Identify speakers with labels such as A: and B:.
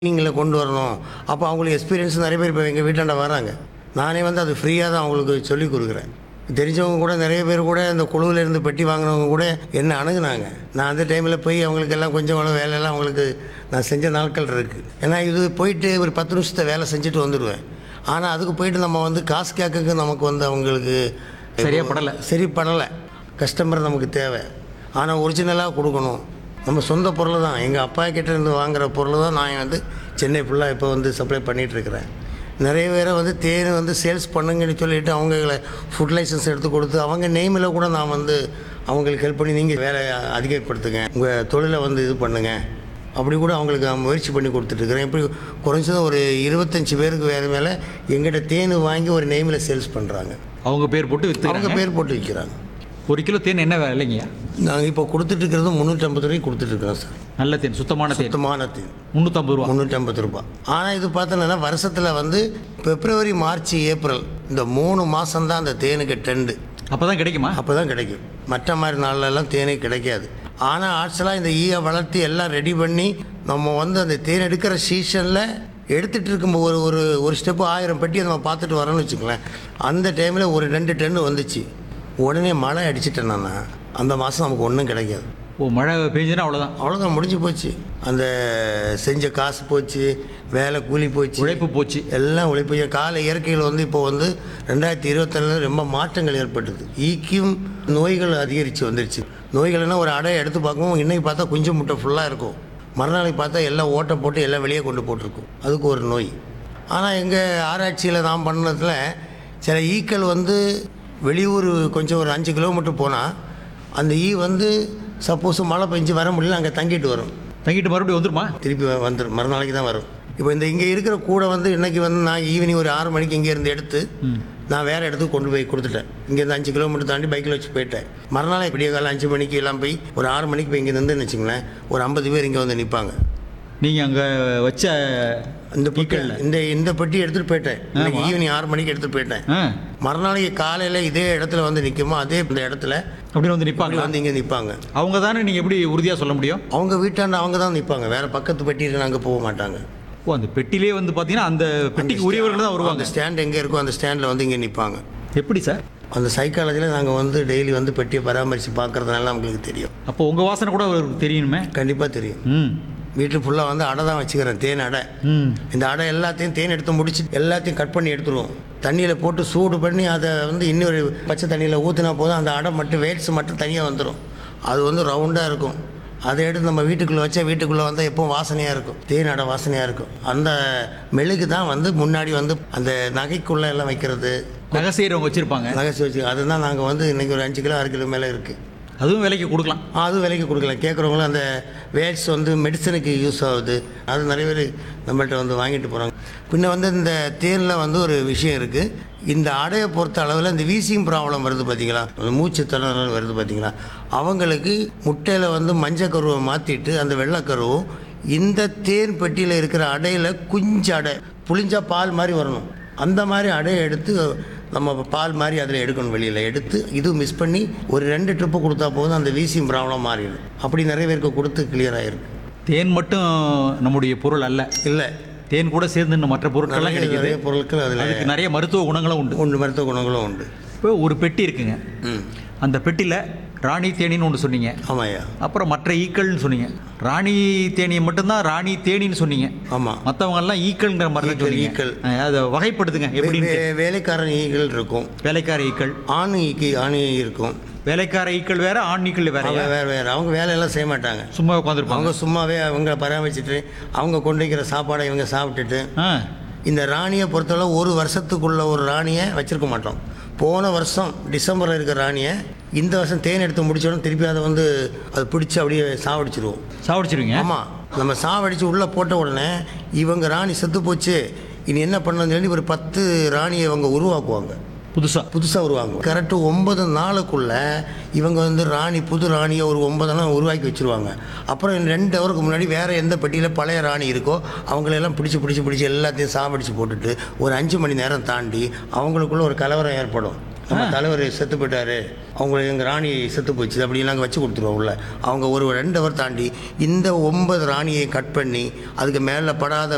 A: நீங்களே கொண்டு வரணும் அப்போ அவங்களுக்கு எக்ஸ்பீரியன்ஸ் நிறைய பேர் இப்போ எங்கள் வீட்டாண்ட வராங்க நானே வந்து அது ஃப்ரீயாக தான் அவங்களுக்கு சொல்லிக் கொடுக்குறேன் தெரிஞ்சவங்க கூட நிறைய பேர் கூட இந்த குழுவில் இருந்து பெட்டி வாங்கினவங்க கூட என்ன அணுகுனாங்க நான் அந்த டைமில் போய் அவங்களுக்கு எல்லாம் கொஞ்சம் கூட வேலையெல்லாம் அவங்களுக்கு நான் செஞ்ச நாட்கள் இருக்குது ஏன்னா இது போயிட்டு ஒரு பத்து நிமிஷத்தை வேலை செஞ்சுட்டு வந்துடுவேன் ஆனால் அதுக்கு போயிட்டு நம்ம வந்து காசு கேட்கக்கு நமக்கு வந்து அவங்களுக்கு
B: சரியா படல.
A: சரி படலை கஸ்டமர் நமக்கு தேவை ஆனால் ஒரிஜினலாக கொடுக்கணும் நம்ம சொந்த பொருள் தான் எங்கள் அப்பா கிட்ட இருந்து வாங்குற பொருள் தான் நான் வந்து சென்னை ஃபுல்லாக இப்போ வந்து சப்ளை பண்ணிகிட்ருக்கிறேன் நிறைய பேரை வந்து தேன் வந்து சேல்ஸ் பண்ணுங்கன்னு சொல்லிட்டு அவங்கள ஃபுட் லைசன்ஸ் எடுத்து கொடுத்து அவங்க நெய்மில் கூட நான் வந்து அவங்களுக்கு ஹெல்ப் பண்ணி நீங்கள் வேலையை அதிகப்படுத்துங்க உங்கள் தொழிலை வந்து இது பண்ணுங்கள் அப்படி கூட அவங்களுக்கு நான் முயற்சி பண்ணி கொடுத்துட்ருக்குறேன் இப்படி குறைஞ்சது ஒரு இருபத்தஞ்சி பேருக்கு வேறு மேலே எங்கிட்ட தேன் வாங்கி ஒரு நெய்மில் சேல்ஸ் பண்ணுறாங்க
B: அவங்க பேர் போட்டு
A: அவங்க
B: வித்துறாங்க
A: பேர் போட்டு விற்கிறாங்க
B: ஒரு கிலோ தேன் என்ன விலைங்கய்யா
A: நாங்கள் இப்போ கொடுத்துட்ருக்கிறது முந்நூற்றம்பது ரூபாய்க்கு கொடுத்துட்ருக்கோம் சார்
B: நல்ல தேன் சுத்தமான தேன்
A: சுத்தமான தேன்
B: முந்நூற்றம்பது ரூபா
A: முந்நூற்றம்பது ரூபாய் ஆனால் இது பார்த்தோன்னா வருஷத்தில் வந்து பிப்ரவரி மார்ச் ஏப்ரல் இந்த மூணு மாதம் தான் அந்த தேனுக்கு ட்ரெண்டு
B: அப்போ தான் கிடைக்குமா
A: அப்போ தான் கிடைக்கும் மற்ற மாதிரி நாள்லலாம் தேனே கிடைக்காது ஆனால் ஆக்சுவலாக இந்த ஈயை வளர்த்து எல்லாம் ரெடி பண்ணி நம்ம வந்து அந்த தேன் எடுக்கிற சீசனில் எடுத்துகிட்டு இருக்கும்போது ஒரு ஒரு ஒரு ஸ்டெப்பு ஆயிரம் பெட்டி நம்ம பார்த்துட்டு வரோம்னு வச்சுக்கோங்களேன் அந்த டைமில் ஒரு ரெண்டு டன்னு வந்துச்சு உடனே மழை அடிச்சிட்டேன்னா அந்த மாதம் நமக்கு ஒன்றும் கிடைக்காது
B: ஓ மழை பெஞ்சதுன்னா அவ்வளோதான்
A: அவ்வளோதான் முடிஞ்சு போச்சு அந்த செஞ்ச காசு போச்சு வேலை கூலி போச்சு
B: உழைப்பு போச்சு
A: எல்லாம் உழைப்பு கால இயற்கையில் வந்து இப்போ வந்து ரெண்டாயிரத்தி இருபத்தொன்னில் ரொம்ப மாற்றங்கள் ஏற்பட்டது ஈக்கும் நோய்கள் அதிகரித்து வந்துருச்சு நோய்கள்னா ஒரு அடையை எடுத்து பார்க்கவும் இன்னைக்கு பார்த்தா குஞ்சு முட்டை ஃபுல்லாக இருக்கும் மறுநாளைக்கு பார்த்தா எல்லாம் ஓட்டை போட்டு எல்லாம் வெளியே கொண்டு போட்டிருக்கும் அதுக்கு ஒரு நோய் ஆனால் எங்கள் ஆராய்ச்சியில் நான் பண்ணதில் சில ஈக்கள் வந்து வெளியூர் கொஞ்சம் ஒரு அஞ்சு கிலோமீட்டர் போனால் அந்த ஈ வந்து சப்போஸ் மழை பெஞ்சு வர முடியல அங்கே தங்கிட்டு வரும்
B: தங்கிட்டு மறுபடியும் வந்துருமா
A: திருப்பி வ- வந்துடும் மறுநாளைக்கு தான் வரும் இப்போ இந்த இங்கே இருக்கிற கூடை வந்து இன்னைக்கு வந்து நான் ஈவினிங் ஒரு ஆறு மணிக்கு இங்கேருந்து எடுத்து நான் வேறு இடத்துக்கு கொண்டு போய் கொடுத்துட்டேன் இங்கேருந்து அஞ்சு கிலோமீட்டர் தாண்டி பைக்கில் வச்சு போயிட்டேன் மறுநாள் விடிய காலம் அஞ்சு மணிக்கு எல்லாம் போய் ஒரு ஆறு மணிக்கு போய் இங்கே நின்றுன்னு வச்சுங்களேன் ஒரு ஐம்பது பேர் இங்கே வந்து நிற்பாங்க
B: நீங்கள் அங்கே வச்ச
A: இந்த பெட்டி
B: ஈக்கள்ல?
A: இந்த இந்த பெட்டி எடுத்துகிட்டு போயிட்டேன் இன்னைக்கு ஈவினிங் ஆறு மணிக்கு எடுத்துகிட்டு போயிட்டேன்
B: ஆ
A: மறுநாளைக்கு காலையில் இதே இடத்துல வந்து நிற்குமோ அதே இந்த இடத்துல
B: அப்படின்னு வந்து
A: இப்படி
B: நிற்பாங்க
A: வந்து இங்கே நிற்பாங்க
B: அவங்க தானே நீங்கள் எப்படி உறுதியாக சொல்ல முடியும்
A: அவங்க வீட்டாண்ட அவங்க தான் நிற்பாங்க வேறு பக்கத்து பெட்டியில் நாங்கள் போக மாட்டாங்க
B: ஓ அந்த பெட்டிலே வந்து பார்த்தீங்கன்னா அந்த பெட்டிக்கு உரியவர்கள் தான் வருவாங்க
A: அந்த ஸ்டாண்ட் எங்கே இருக்கோ அந்த ஸ்டாண்டில் வந்து இங்கே நிற்பாங்க
B: எப்படி சார்
A: அந்த சைக்காலஜியில் நாங்கள் வந்து டெய்லி வந்து பெட்டியை பராமரித்து பார்க்கறதுனால நம்மளுக்கு தெரியும்
B: அப்போ உங்கள் வாசனை கூட அவருக்கு தெரியணுமே
A: கண்டிப்பாக தெரியும்
B: ம்
A: வீட்டில் ஃபுல்லாக வந்து அடை தான் வச்சுக்கிறேன் தேன் அடை
B: ம்
A: இந்த அடை எல்லாத்தையும் தேன் எடுத்து முடிச்சு எல்லாத்தையும் கட் பண்ணி எடுத்துருவோம் தண்ணியில் போட்டு சூடு பண்ணி அதை வந்து இன்னொரு பச்சை தண்ணியில் ஊற்றினா போதும் அந்த அடை மட்டும் வேட்ஸ் மட்டும் தனியாக வந்துடும் அது வந்து ரவுண்டாக இருக்கும் அதை எடுத்து நம்ம வீட்டுக்குள்ளே வச்சா வீட்டுக்குள்ளே வந்தால் எப்பவும் வாசனையாக இருக்கும் தேன் அடை வாசனையாக இருக்கும் அந்த மெழுகு தான் வந்து முன்னாடி வந்து அந்த நகைக்குள்ளே எல்லாம் வைக்கிறது
B: நகை செய்கிறவங்க வச்சுருப்பாங்க
A: நகைச்சு வச்சு அதுதான் நாங்கள் வந்து இன்றைக்கி ஒரு அஞ்சு கிலோ ஆறு கிலோ மேலே இருக்குது
B: அதுவும் விலைக்கு கொடுக்கலாம்
A: அது விலைக்கு கொடுக்கலாம் கேட்குறவங்களும் அந்த வேட்ஸ் வந்து மெடிசனுக்கு யூஸ் ஆகுது அது நிறைய பேர் நம்மள்ட்ட வந்து வாங்கிட்டு போகிறாங்க பின்ன வந்து இந்த தேனில் வந்து ஒரு விஷயம் இருக்குது இந்த அடையை பொறுத்த அளவில் இந்த வீசிங் ப்ராப்ளம் வருது பார்த்தீங்களா அந்த மூச்சு திணறல் வருது பார்த்தீங்களா அவங்களுக்கு முட்டையில் வந்து மஞ்சள் கருவை மாற்றிட்டு அந்த வெள்ளைக்கருவும் இந்த தேன் பெட்டியில் இருக்கிற அடையில் குஞ்சு அடை புளிஞ்சா பால் மாதிரி வரணும் அந்த மாதிரி அடையை எடுத்து நம்ம பால் மாதிரி அதில் எடுக்கணும் வெளியில் எடுத்து இது மிஸ் பண்ணி ஒரு ரெண்டு ட்ரிப்பு கொடுத்தா போதும் அந்த வீசிங் ப்ராப்ளம் மாறிடும் அப்படி நிறைய பேருக்கு கொடுத்து கிளியர் ஆயிருக்கு
B: தேன் மட்டும் நம்முடைய பொருள் அல்ல
A: இல்லை
B: தேன் கூட சேர்ந்து இன்னும் மற்ற பொருட்கள்லாம்
A: நிறைய
B: கிடைக்குது
A: நிறைய பொருட்கள் அதில்
B: அதுக்கு நிறைய மருத்துவ குணங்களும் உண்டு
A: உண்டு மருத்துவ குணங்களும் உண்டு
B: இப்போ ஒரு பெட்டி இருக்குங்க
A: ம்
B: அந்த பெட்டியில் ராணி தேனின்னு ஒன்று சொன்னீங்க
A: ஆமாய்யா
B: அப்புறம் மற்ற ஈக்கள்னு சொன்னீங்க ராணி தேனியை மட்டும்தான் ராணி தேனின்னு சொன்னீங்க
A: ஆமாம்
B: மற்றவங்க எல்லாம் ஈக்கள்ங்கிற மாதிரி தான்
A: ஈக்கள்,
B: சொன்னீங்க
A: ஈக்கள்.
B: அஹ் அதை வகைப்படுத்துங்க எப்படின்னு
A: வேலைக்காரன் ஈகள் இருக்கும்
B: வேலைக்கார ஈக்கள்
A: ஆண் ஈக்கி ஆண் ஈ இருக்கும்
B: வேலைக்கார ஈக்கள் வேற ஆண் ஈக்கள் வேற
A: அவங்க வேறு வேறு அவங்க வேலையெல்லாம் செய்ய மாட்டாங்க
B: சும்மா உட்காந்துருப்பாங்க
A: அவங்க சும்மாவே அவங்கள பராமரிச்சுட்டு அவங்க கொண்டு வைக்கிற சாப்பாடை இவங்க சாப்பிட்டுட்டு
B: ஆ
A: இந்த ராணியை பொறுத்தவரை ஒரு வருஷத்துக்குள்ள ஒரு ராணியை வச்சிருக்க மாட்டோம் போன வருஷம் டிசம்பரில் இருக்கிற ராணியை இந்த வருஷம் தேன் எடுத்து முடிச்சோடனே திருப்பி அதை வந்து அதை பிடிச்சி அப்படியே சாவடிச்சிருவோம்
B: சாவடிச்சிருவீங்க
A: ஆமாம் நம்ம சாவடிச்சு உள்ளே போட்ட உடனே இவங்க ராணி செத்து போச்சு இனி என்ன பண்ணணும்னு சொல்லி ஒரு பத்து ராணியை இவங்க உருவாக்குவாங்க
B: புதுசா
A: புதுசாக உருவாங்க கரெக்டு ஒன்பது நாளுக்குள்ள இவங்க வந்து ராணி புது ராணியை ஒரு ஒன்பது நாள் உருவாக்கி வச்சுருவாங்க அப்புறம் இன்னும் ரெண்டு ஹவருக்கு முன்னாடி வேறு எந்த பெட்டியில் பழைய ராணி இருக்கோ அவங்களெல்லாம் பிடிச்சி பிடிச்சி பிடிச்சி எல்லாத்தையும் சாவடிச்சு போட்டுட்டு ஒரு அஞ்சு மணி நேரம் தாண்டி அவங்களுக்குள்ள ஒரு கலவரம் ஏற்படும் நம்ம தலைவர் செத்து போயிட்டாரு அவங்க எங்கள் ராணி செத்து போச்சு அப்படி நாங்கள் வச்சு கொடுத்துருவோம் உள்ள அவங்க ஒரு ரெண்டு ஹவர் தாண்டி இந்த ஒன்பது ராணியை கட் பண்ணி அதுக்கு மேலே படாத